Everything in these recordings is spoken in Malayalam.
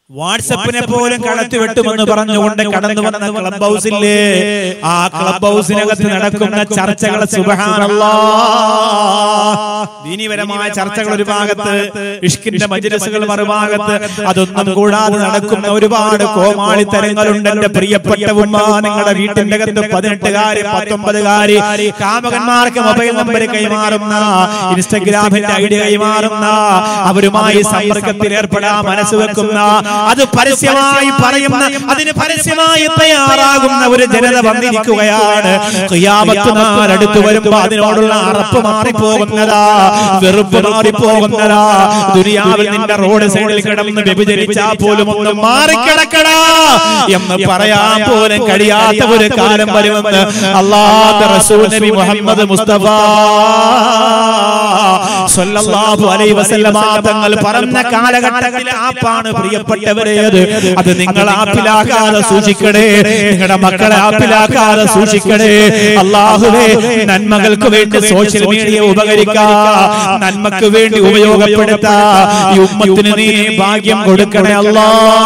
വാട്സപ്പിനെ പോലും കടത്തി വെട്ടുമെന്ന് പറഞ്ഞുകൊണ്ട് കടന്നു വന്ന ക്ലബ് ഹൗസില്ലേ ആ ക്ലബ് ഹൗസിനകത്ത് നടക്കുന്ന ചർച്ചകൾ സുബഹാനല്ലാ ദീനിപരമായ ചർച്ചകൾ ഒരു ഭാഗത്ത് ഇഷ്കിന്റെ മജ്ലിസുകൾ മറുഭാഗത്ത് അതൊന്നും കൂടാതെ നടക്കുന്ന ഒരുപാട് കോമാളിത്തരങ്ങളുണ്ട് എന്റെ പ്രിയപ്പെട്ട ഉമ്മ നിങ്ങളുടെ വീട്ടിന്റെ അകത്ത് പതിനെട്ടുകാര് പത്തൊമ്പതുകാര് കാമകന്മാർക്ക് മൊബൈൽ നമ്പർ കൈമാറുന്ന ഇൻസ്റ്റഗ്രാമിന്റെ ഐഡി കൈമാറുന്ന അവരുമായി സമ്പർക്കത്തിൽ ഏർപ്പെടാൻ മനസ്സ് വെക്കുന്ന അത് പരസ്യമായി പറയുന്ന അതിന് പരസ്യമായി തയ്യാറാകുന്ന ഒരു ജനത വന്നിരിക്കുകയാണ് ഖിയാമത്ത് നാൾ അടുത്ത് വരുമ്പോ അതിനോടുള്ള അറപ്പ് മാറിപ്പോകുന്നതാ വെറുപ്പ് മാറിപ്പോകുന്നതാ ദുനിയാവിൽ നിന്റെ റോഡ് സൈഡിൽ കിടന്ന് വ്യഭിചരിച്ചാ പോലും ഒന്ന് മാറിക്കിടക്കടാ എന്ന് പറയാൻ പോലും കഴിയാത്ത ഒരു കാലം വരുമെന്ന് അള്ളാഹ് റസൂൽ നബി മുഹമ്മദ് മുസ്തഫ സല്ലല്ലാഹു അലൈഹി വസല്ലമ തങ്ങൾ പറഞ്ഞ കാലഘട്ടത്തിലെ ആപ്പാണ് പ്രിയപ്പെട്ടവരെ അത് അത് നിങ്ങൾ ആപ്പിലാക്കാതെ സൂക്ഷിക്കണേ നിങ്ങളുടെ മക്കളെ ആപ്പിലാക്കാതെ സൂക്ഷിക്കണേ അള്ളാഹുവേ നന്മകൾക്ക് വേണ്ടി സോഷ്യൽ മീഡിയ ഉപകരിക്കാ നന്മക്ക് വേണ്ടി ഉപയോഗപ്പെടുത്താ ഈ ഉമ്മത്തിന് നീ ഭാഗ്യം കൊടുക്കണേ അല്ലാ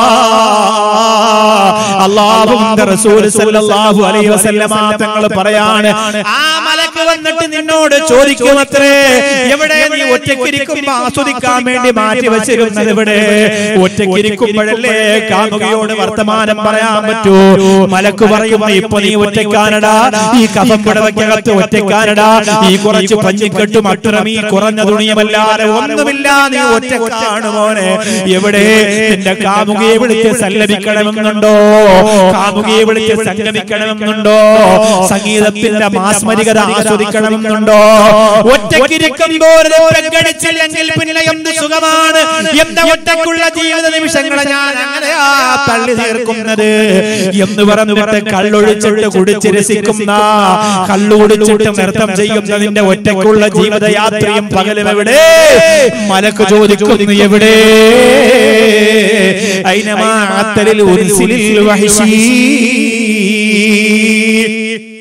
അള്ളാഹുവിന്റെ റസൂൽ സല്ലല്ലാഹു അലൈഹി വസല്ലമ തങ്ങൾ പറയാണ് ആ മലക്ക് വന്നിട്ട് നിന്നോട് ചോദിക്കുമത്രേ എവിടെ നീ ഒറ്റയ്ക്കിരിക്കുമ്പോ ആസ്വദിക്കാൻ വേണ്ടി മാറ്റി വെച്ചിരുന്നത് ഇവിടെ ഒറ്റയ്ക്കിരിക്കുമ്പോഴല്ലേ കാമുകയോട് വർത്തമാനം പറയാൻ പറ്റൂ മലക്ക് പറയുമ്പോ ഇപ്പൊ നീ ഒറ്റക്കാനടാ ഈ കഫം പുടവയ്ക്കകത്ത് ഒറ്റക്കാനടാ ഈ കുറച്ച് പഞ്ഞിക്കെട്ടും അട്ടുറം ഈ കുറഞ്ഞ തുണിയുമല്ലാതെ ഒന്നുമില്ല നീ ഒറ്റക്കാണ് മോനെ എവിടെ നിന്റെ കാമുകയെ വിളിച്ച് സല്ലപിക്കണമെന്നുണ്ടോ കാമുകയെ വിളിച്ച് സംഗമിക്കണമെന്നുണ്ടോ സംഗീതത്തിന്റെ മാസ്മരികത ആസ്വദിക്കണമെന്നുണ്ടോ ഒറ്റക്കിരിക്കുമ്പോൾ പ്രകടിച്ചില്ലെങ്കിൽ പിന്നെ എന്ത് സുഖമാണ് എന്റെ ഒറ്റക്കുള്ള ജീവിത നിമിഷങ്ങളെ ഞാൻ അങ്ങനെയാ തള്ളി തീർക്കുന്നത് എന്ന് പറഞ്ഞിട്ട് കള്ളൊഴിച്ചിട്ട് കുടിച്ച് രസിക്കുന്ന കള്ളുകുടിച്ചിട്ട് നൃത്തം ചെയ്യുന്നതിന്റെ ഒറ്റക്കുള്ള ജീവിതയാത്രയും പകലും എവിടെ മലക്ക് ചോദിക്കുന്നു എവിടെ അയിനമാ അത്തലിൽ ഉൻസിലിൽ വഹിഷീ